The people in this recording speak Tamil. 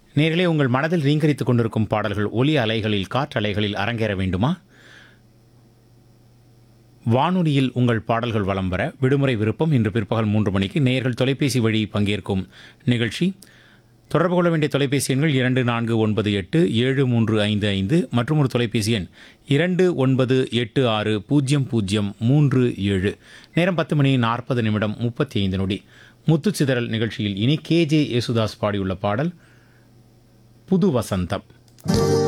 நேர்களே உங்கள் மனதில் ரீங்கரித்துக் கொண்டிருக்கும் பாடல்கள் ஒலி அலைகளில் காற்றலைகளில் அரங்கேற வேண்டுமா வானொலியில் உங்கள் பாடல்கள் வலம் வர விடுமுறை விருப்பம் இன்று பிற்பகல் மூன்று மணிக்கு நேயர்கள் தொலைபேசி வழி பங்கேற்கும் நிகழ்ச்சி தொடர்பு கொள்ள வேண்டிய தொலைபேசி எண்கள் இரண்டு நான்கு ஒன்பது எட்டு ஏழு மூன்று ஐந்து ஐந்து மற்றும் ஒரு தொலைபேசி எண் இரண்டு ஒன்பது எட்டு ஆறு பூஜ்ஜியம் பூஜ்ஜியம் மூன்று ஏழு நேரம் பத்து மணி நாற்பது நிமிடம் முப்பத்தி ஐந்து நொடி முத்துச்சிதறல் நிகழ்ச்சியில் இனி கேஜே யேசுதாஸ் பாடியுள்ள பாடல் புது வசந்தம்